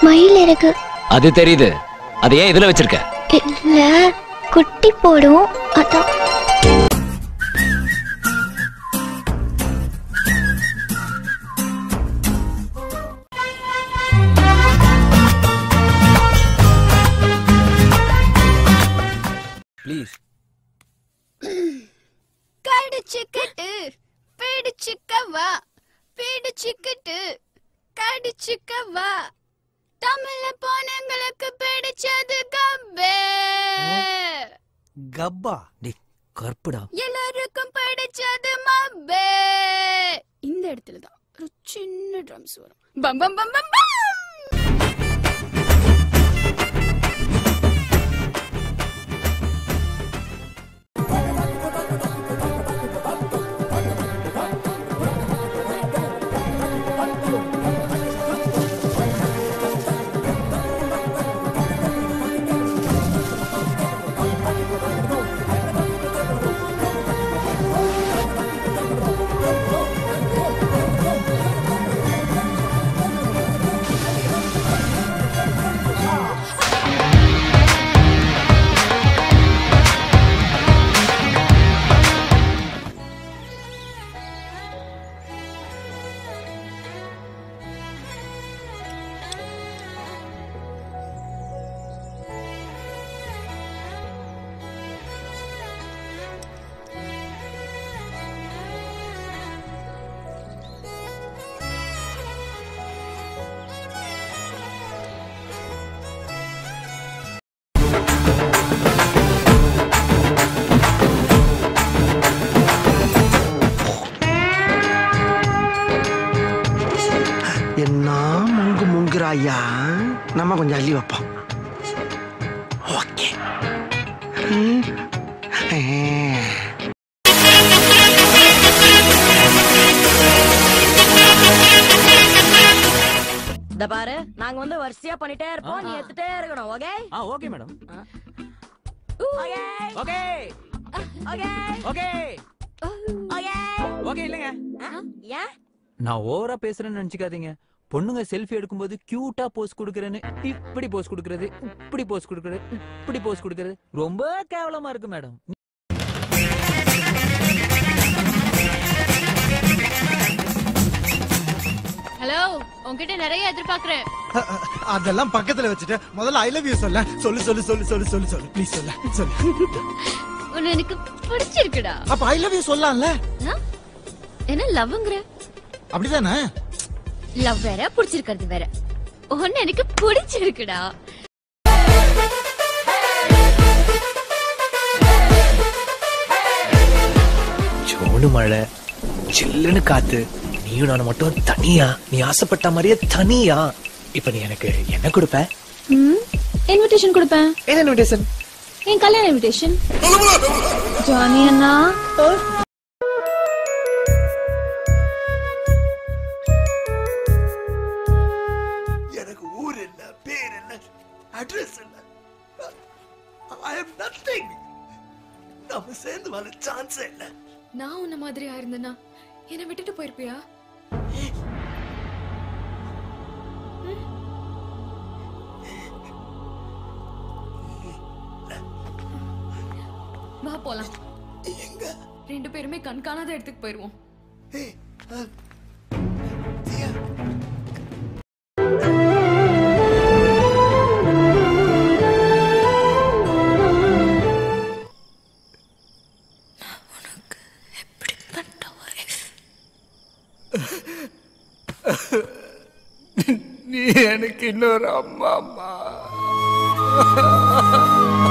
மயில் இறகு அது தெரியுது அது ஏன் இதுல வச்சிருக்க இல்ல குட்டி போடும் அதான் ப்ளீஸ் கடிச்சுக்கிட்டு பிடிச்சுக்கவா பிடிச்சுக்கிட்டு கடிச்சுக்கவா தமிழ்ல போனங்களுக்கு பிடிச்சது கப்பே கப்பா டேய் கற்புடா எல்லாருக்கும் பிடிச்சது மப்பே இந்த இடத்துல தான் ஒரு சின்ன ட்ரம்ஸ் வரும் பம் பம் பம் பம் பம் என்ன முங்கு முங்குறாயா நம்ம கொஞ்சம் அள்ளி வைப்போம் ஓகே ம். ஆ. இந்த பாரு நாங்க வந்து வரிசையா பண்ணிட்டே இருப்போம் நீ எடுத்துட்டே இருக்கணும் ஓகே ஆ okay madam okay okay okay okay okay okay இல்லைங்க ஏன் நான் ஓவரா பேசுறேன்னு நினைச்சுக்காதீங்க பொண்ணுங்க செல்ஃபி எடுக்கும்போது கியூட்டா போஸ் கொடுக்கறேன்னு இப்படி போஸ் கொடுக்கறது இப்படி போஸ் கொடுக்கறது இப்படி போஸ் கொடுக்கறது ரொம்ப கேவலமா இருக்கு மேடம் ஹலோ உன்கிட்ட நிறைய எதிர்பார்க்கறேன் அதெல்லாம் பக்கத்துல வச்சுட்டு முதல்ல ஐ லவ் யூ சொல்ல சொல்லு சொல்லு சொல்லு சொல்லு சொல்லு சொல்லு ப்ளீஸ் சொல்ல சொல்லு உன்னை எனக்கு பிடிச்சிருக்குடா அப்ப ஐ லவ் யூ சொல்லலாம்ல ஆ? என்ன லவ்ங்கிற அப்படிதானே லவ் வேற பிடிச்சிருக்கிறது வேற உன்னை எனக்கு பிடிச்சிருக்குடா சோனு மழை சில்லுன்னு காத்து நீயும் நானும் மட்டும் தனியா நீ ஆசைப்பட்ட மாதிரியே தனியா இப்ப நீ எனக்கு என்ன கொடுப்ப இன்விடேஷன் கொடுப்பேன் என்ன இன்விடேஷன் என் கல்யாண இன்விடேஷன் ஜானி அண்ணா எனக்கு ஊர் என்ன பேர் என்ன அட்ரஸ் என்ன ஐ எம் நத்திங் நம்ம சேர்ந்து வாழ சான்ஸே இல்ல நான் உன்ன மாதிரியா இருந்தேனா என்னை விட்டுட்டு போயிருப்பியா வா போலாம் எங்க ரெண்டு பேருமே கண்காணாத இடத்துக்கு போயிருவோம் ஏய், அஹ், தியா நீ எனக்கு இன்னொரு அம்மா அம்மா